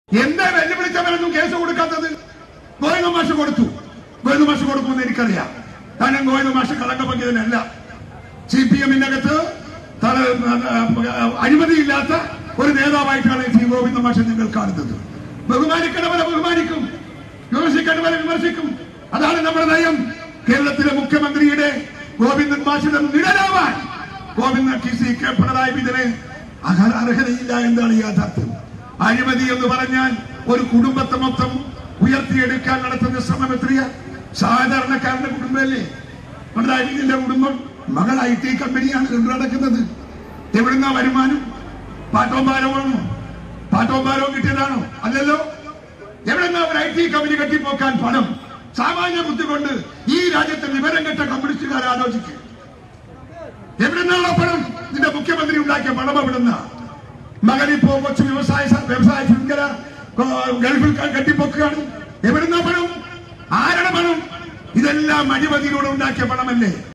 എന്താ വെല്ലുവിളിച്ചവരൊന്നും കേസ് കൊടുക്കാത്തത് ഗോവിന്ദ മാഷ് കൊടുത്തു ഗോവിന്ദ മാഷ് കൊടുക്കുമെന്ന് എനിക്കറിയാം കാരണം ഗോവിന്ദ മാഷ് കളങ്ക പങ്കിയതിനല്ല സി പി എമ്മിനകത്ത് അഴിമതിയില്ലാത്ത ഒരു നേതാവായിട്ടാണ് സി ഗോവിന്ദ മാഷ് നിങ്ങൾ കാണുന്നത് ബഹുമാനിക്കണവരെ ബഹുമാനിക്കും വിമർശിക്കേണ്ടവരെ വിമർശിക്കും അതാണ് നമ്മുടെ നയം കേരളത്തിലെ മുഖ്യമന്ത്രിയുടെ ഗോവിന്ദൻ മാഷിന്റെ നിഴലാവാൻ Govindan T C K Pinarayi വിജയന് അർഹ- അർഹതയില്ല എന്താണ് യാഥാർത്ഥ്യം അഴിമതി എന്ന് പറഞ്ഞാൽ ഒരു കുടുംബത്തെ മൊത്തം ഉയർത്തിയെടുക്കാൻ നടത്തുന്ന ശ്രമം എത്രയാ സാധാരണക്കാരന്റെ കുടുംബമല്ലേ പിണറായി വിജയന്റെ കുടുംബം മകൾ ഐ ടി കമ്പനിയാണ് കൊണ്ടു നടക്കുന്നത് എവിടുന്ന വരുമാനം പാട്ടവും ഭാരമാണോ പാട്ടവും ഭാരവും കിട്ടിയതാണോ അല്ലല്ലോ എവിടുന്ന ഒരു ഐ ടി കമ്പനി കെട്ടിപ്പോക്കാൻ പണം സാമാന്യ ബുദ്ധി കൊണ്ട് ഈ രാജ്യത്തെ വിവരം കെട്ട കമ്മ്യൂണിസ്റ്റുകാർ ആലോചിക്കും എവിടുന്നുള്ള പണം നിന്റെ മുഖ്യമന്ത്രി ഉണ്ടാക്കിയ പണം എവിടുന്ന മകനിപ്പോ കൊച്ചു വ്യവസായ സ- വ്യവസായ ശൃംഖല ഗോ- ഗൾഫിൽ ക- കെട്ടിപ്പൊക്കുകയാണ് എവിടുന്ന പണം ആരുടെ പണം ഇതെല്ലാം അഴിമതിയിലൂടെ ഉണ്ടാക്കിയ പണമല്ലേ